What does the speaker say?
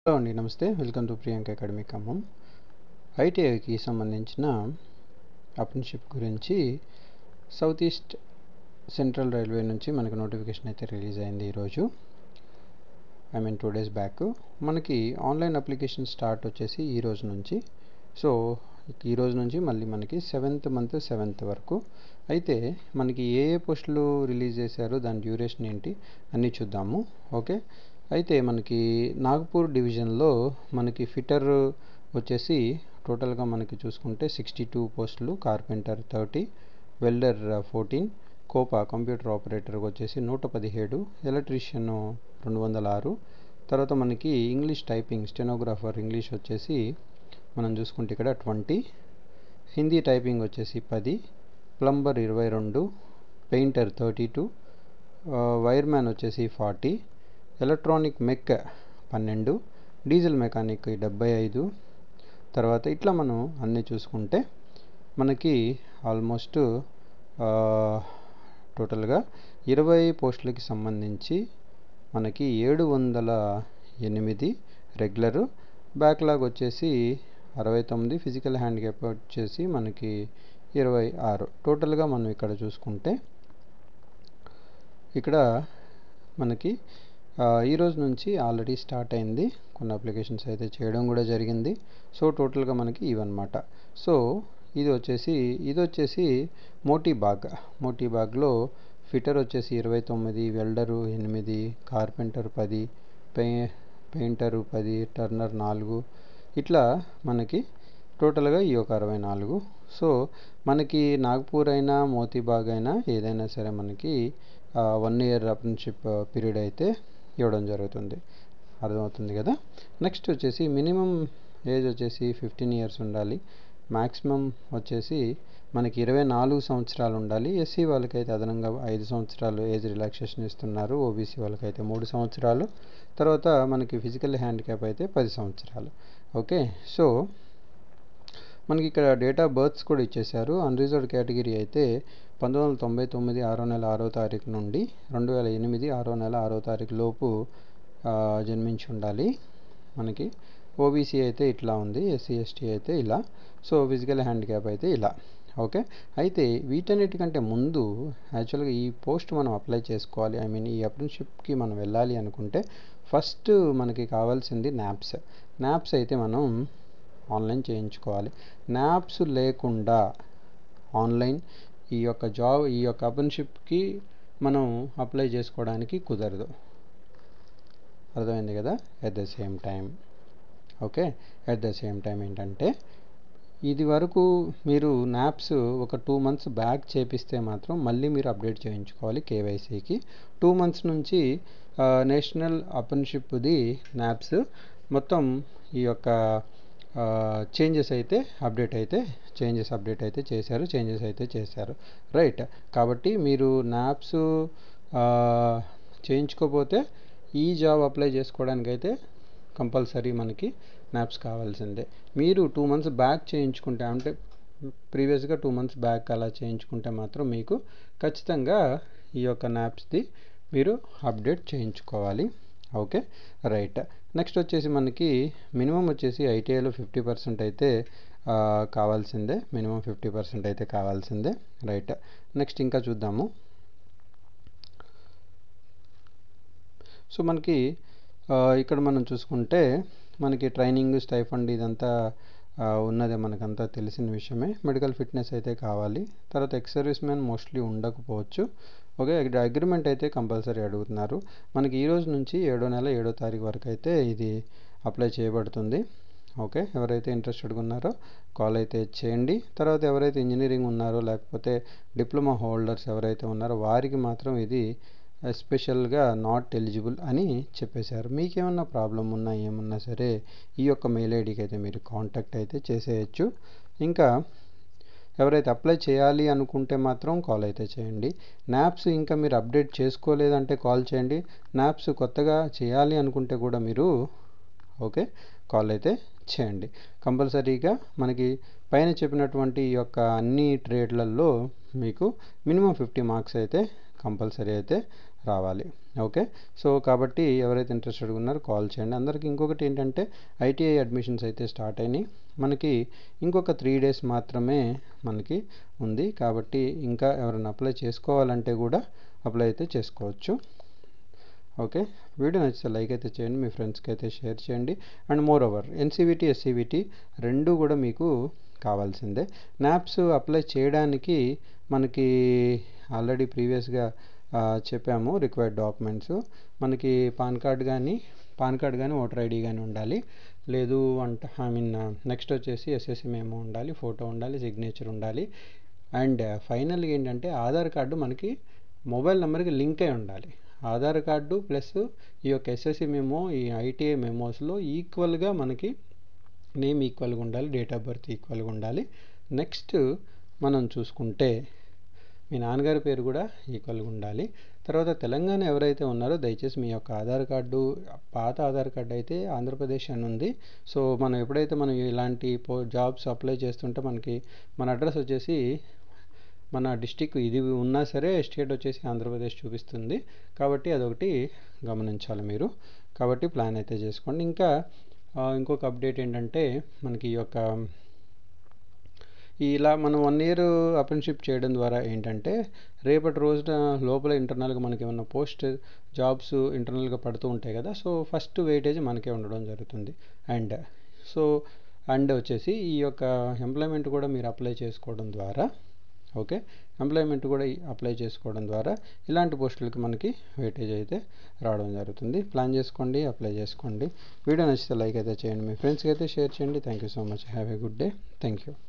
hello అండి నమస్తే welcome to Priyanka academy Khammam ఐటీఐకి సంబంధించిన అప్రెంటిషిప్ గురించి సౌత్ ఈస్ట్ సెంట్రల్ రైల్వే నుంచి మనకు నోటిఫికేషన్ అయితే రిలీజ్ అయింది ఈరోజు I mean two days back మనకి ఆన్లైన్ అప్లికేషన్ స్టార్ట్ వచ్చేసి ఈ రోజు నుంచి సో ఈ రోజు నుంచి మళ్ళీ మనకి సెవెంత్ మంత్ సెవెంత్ వరకు అయితే మనకి ఏ ఏ పోస్టులు రిలీజ్ చేశారు దాని డ్యూరేషన్ ఏంటి అన్నీ చూద్దాము ఓకే అయితే మనకి నాగపూర్ డివిజన్లో మనకి ఫిటర్ వచ్చేసి టోటల్గా మనకి చూసుకుంటే సిక్స్టీ టూ పోస్టులు carpenter thirty welder fourteen COPA computer ఆపరేటర్కి వచ్చేసి నూట పదిహేడు ఎలక్ట్రీషియన్ రెండు వందల ఆరు తర్వాత మనకి ఇంగ్లీష్ టైపింగ్ స్టెనోగ్రాఫర్ ఇంగ్లీష్ వచ్చేసి మనం చూసుకుంటే ఇక్కడ ట్వంటీ హిందీ టైపింగ్ వచ్చేసి పది ప్లంబర్ ఇరవై రెండు పెయింటర్ థర్టీ టూ వైర్మ్యాన్ వచ్చేసి ఫార్టీ ఎలక్ట్రానిక్ మెక్ పన్నెండు డీజిల్ మెకానిక్ డెబ్బై ఐదు తర్వాత ఇట్లా మనం అన్నీ చూసుకుంటే మనకి ఆల్మోస్ట్ టోటల్గా ఇరవై పోస్టులకి సంబంధించి మనకి ఏడు వందల ఎనిమిది రెగ్యులరు బ్యాక్లాగ్ వచ్చేసి అరవై తొమ్మిది ఫిజికల్ హ్యాండిక్యాప్ వచ్చేసి మనకి ఇరవై ఆరు టోటల్గా మనం ఇక్కడ చూసుకుంటే ఇక్కడ మనకి ఈరోజు నుంచి ఆల్రెడీ స్టార్ట్ అయింది కొన్ని అప్లికేషన్స్ అయితే చేయడం కూడా జరిగింది సో టోటల్గా మనకి ఇవన్నమాట సో ఇది వచ్చేసి ఇది వచ్చేసి మోటీ బాగ్ మోటీ బాగ్లో ఫిటర్ వచ్చేసి ఇరవై తొమ్మిది వెల్డరు ఎనిమిది కార్పెంటర్ పది పే పెయింటరు పది టర్నర్ నాలుగు ఇట్లా మనకి టోటల్గా ఈ ఒక అరవై నాలుగు సో మనకి నాగ్పూర్ అయినా మోతీబాగ్ అయినా ఏదైనా సరే మనకి వన్ ఇయర్ అప్రెంటిషిప్ పీరియడ్ అయితే ఇవ్వడం జరుగుతుంది అర్థమవుతుంది కదా నెక్స్ట్ వచ్చేసి మినిమం ఏజ్ వచ్చేసి ఫిఫ్టీన్ ఇయర్స్ ఉండాలి మ్యాక్సిమం వచ్చేసి మనకి ఇరవై నాలుగు సంవత్సరాలు ఉండాలి ఎస్సీ వాళ్ళకైతే అదనంగా ఐదు సంవత్సరాలు ఏజ్ రిలాక్సేషన్ ఇస్తున్నారు ఓబీసీ వాళ్ళకైతే మూడు సంవత్సరాలు తర్వాత మనకి ఫిజికల్ హ్యాండిక్యాప్ అయితే పది సంవత్సరాలు ఓకే సో మనకి ఇక్కడ డేట్ ఆఫ్ బర్త్స్ కూడా ఇచ్చేశారు అన్రిజర్వ్డ్ కేటగిరీ అయితే పంతొమ్మిది వందల తొంభై తొమ్మిది ఆరో నెల ఆరో తారీఖు నుండి రెండు వేల ఎనిమిది ఆరో నెల ఆరో తారీఖు లోపు జన్మించి ఉండాలి మనకి ఓబీసీ అయితే ఇట్లా ఉంది ఎస్సీ ఎస్టీ అయితే ఇలా సో ఫిజికల్ హ్యాండిక్యాప్ అయితే ఇలా ఓకే అయితే వీటన్నిటికంటే ముందు యాక్చువల్గా ఈ పోస్ట్ మనం అప్లై చేసుకోవాలి ఐ మీన్ ఈ అప్రెంటిషిప్కి మనం వెళ్ళాలి అనుకుంటే ఫస్ట్ మనకి కావాల్సింది న్యాప్స్ న్యాప్స్ అయితే మనం ఆన్లైన్ చేయించుకోవాలి న్యాప్స్ లేకుండా ఆన్లైన్ ఈ యొక్క జాబ్ ఈ యొక్క అప్రెంటిషిప్కి మనం అప్లై చేసుకోవడానికి కుదరదు అర్థమైంది కదా at the same time okay at the same time ఏంటంటే ఇది వరకు మీరు న్యాప్స్ ఒక టూ మంత్స్ బ్యాక్ చేపిస్తే మాత్రం మళ్ళీ మీరు అప్డేట్ చేయించుకోవాలి కేవైసీకి టూ మంత్స్ నుంచి నేషనల్ అప్రెంటిషిప్ది న్యాప్స్ మొత్తం ఈ యొక్క చేంజెస్ అయితే అప్డేట్ అయితే చేంజెస్ అప్డేట్ అయితే చేశారు చేంజెస్ అయితే చేశారు రైట్ కాబట్టి మీరు న్యాప్స్ చేయించుకోకపోతే ఈ జాబ్ అప్లై చేసుకోవడానికి అయితే కంపల్సరీ మనకి న్యాప్స్ కావాల్సిందే మీరు టూ మంత్స్ బ్యాక్ చేయించుకుంటే అంటే ప్రీవియస్గా టూ మంత్స్ బ్యాక్ అలా చేయించుకుంటే మాత్రం మీకు ఖచ్చితంగా ఈ యొక్క న్యాప్స్ది మీరు అప్డేట్ చేయించుకోవాలి ఓకే రైట్ నెక్స్ట్ వచ్చేసి మనకి మినిమం వచ్చేసి ఐటీఐలో ఫిఫ్టీ పర్సెంట్ అయితే కావాల్సిందే మినిమం ఫిఫ్టీ పర్సెంట్ అయితే కావాల్సిందే రైట్ నెక్స్ట్ ఇంకా చూద్దాము సో మనకి ఇక్కడ మనం చూసుకుంటే మనకి ట్రైనింగ్ స్టైఫండ్ ఇదంతా ఉన్నదే మనకంతా తెలిసిన విషయమే మెడికల్ ఫిట్నెస్ అయితే కావాలి తర్వాత ఎక్స్ సర్వీస్ మ్యాన్ మోస్ట్లీ ఉండకపోవచ్చు ఓకే అగ్రిమెంట్ అయితే కంపల్సరీ అడుగుతున్నారు మనకి ఈ రోజు నుంచి ఏడో నెల ఏడో తారీఖు వరకు అయితే ఇది అప్లై చేయబడుతుంది ఓకే ఎవరైతే ఇంట్రెస్టెడ్గా ఉన్నారో కాల్ అయితే చేయండి తర్వాత ఎవరైతే ఇంజనీరింగ్ ఉన్నారో లేకపోతే డిప్లొమా హోల్డర్స్ ఎవరైతే ఉన్నారో వారికి మాత్రం ఇది ఎస్పెషల్గా నాట్ ఎలిజిబుల్ అని చెప్పేశారు మీకేమన్నా ప్రాబ్లం ఉన్నా ఏమున్నా సరే ఈ యొక్క మెయిల్ ఐడికి అయితే మీరు కాంటాక్ట్ అయితే చేసేయచ్చు ఇంకా ఎవరైతే అప్లై చేయాలి అనుకుంటే మాత్రం కాల్ అయితే చేయండి న్యాప్స్ ఇంకా మీరు అప్డేట్ చేసుకోలేదంటే కాల్ చేయండి న్యాప్స్ కొత్తగా చేయాలి అనుకుంటే కూడా మీరు ఓకే కాల్ అయితే చేయండి కంపల్సరీగా మనకి పైన చెప్పినటువంటి ఈ యొక్క అన్ని ట్రేడ్లలో మీకు మినిమం ఫిఫ్టీ మార్క్స్ అయితే కంపల్సరీ అయితే రావాలి ఓకే సో కాబట్టి ఎవరైతే ఇంట్రెస్టెడ్ ఉన్నారో కాల్ చేయండి అందరికి ఇంకొకటి ఏంటంటే ఐటీఐ అడ్మిషన్స్ అయితే స్టార్ట్ అయినాయి మనకి ఇంకొక త్రీ డేస్ మాత్రమే మనకి ఉంది కాబట్టి ఇంకా ఎవరైనా అప్లై చేసుకోవాలంటే కూడా అప్లై అయితే చేసుకోవచ్చు ఓకే వీడియో నచ్చితే లైక్ అయితే చేయండి మీ ఫ్రెండ్స్కి అయితే షేర్ చేయండి and moreover NCVT SCVT రెండు కూడా మీకు కావాల్సిందే నాప్స్ అప్లై చేయడానికి మనకి ఆల్రెడీ ప్రీవియస్గా చెప్పాము రిక్వైర్డ్ డాక్యుమెంట్స్ మనకి పాన్ కార్డ్ కానీ పాన్ కార్డ్ కానీ ఓటర్ ఐడి కానీ ఉండాలి లేదు అంటే ఐ మీన్ నెక్స్ట్ వచ్చేసి ఎస్ఎస్సి మేమో ఉండాలి ఫోటో ఉండాలి సిగ్నేచర్ ఉండాలి అండ్ ఫైనల్గా ఏంటంటే ఆధార్ కార్డు మనకి మొబైల్ నెంబర్కి లింక్ అయి ఉండాలి ఆధార్ కార్డు ప్లస్ ఈ యొక్క ఎస్ఎస్సి మెమో ఈ ఐటీఐ మెమోస్లో ఈక్వల్గా మనకి నేమ్ ఈక్వల్గా ఉండాలి డేట్ ఆఫ్ బర్త్ ఈక్వల్గా ఉండాలి నెక్స్ట్ మనం చూసుకుంటే మీ నాన్నగారి పేరు కూడా ఈక్వల్గా ఉండాలి తర్వాత తెలంగాణ ఎవరైతే ఉన్నారో దయచేసి మీ యొక్క ఆధార్ కార్డు పాత ఆధార్ కార్డు అయితే ఆంధ్రప్రదేశ్ అని ఉంది సో మనం ఎప్పుడైతే మనం ఇలాంటి పో జాబ్స్ అప్లై చేస్తుంటే మనకి మన అడ్రస్ వచ్చేసి మన డిస్టిక్ ఇది ఉన్నా సరే స్టేట్ వచ్చేసి ఆంధ్రప్రదేశ్ చూపిస్తుంది కాబట్టి అదొకటి గమనించాలి మీరు కాబట్టి ప్లాన్ అయితే చేసుకోండి ఇంకా ఇంకొక అప్డేట్ ఏంటంటే మనకి ఈ యొక్క ఇలా మనం వన్ ఇయర్ అప్రెంటిషిప్ చేయడం ద్వారా ఏంటంటే రేపటి రోజున లోపల ఇంటర్నల్గా మనకి ఏమన్నా పోస్ట్ జాబ్స్ ఇంటర్నల్గా పడుతూ ఉంటాయి కదా సో ఫస్ట్ వెయిటేజ్ మనకే ఉండడం జరుగుతుంది అండ్ సో అండ్ వచ్చేసి ఈ యొక్క ఎంప్లాయ్మెంట్ కూడా మీరు అప్లై చేసుకోవడం ద్వారా ఓకే ఎంప్లాయ్మెంట్ కూడా అప్లై చేసుకోవడం ద్వారా ఇలాంటి పోస్టులకి మనకి వెయిటేజ్ అయితే రావడం జరుగుతుంది ప్లాన్ చేసుకోండి అప్లై చేసుకోండి వీడియో నచ్చితే లైక్ అయితే చేయండి మీ ఫ్రెండ్స్కి అయితే షేర్ చేయండి thank you so much have a good day thank you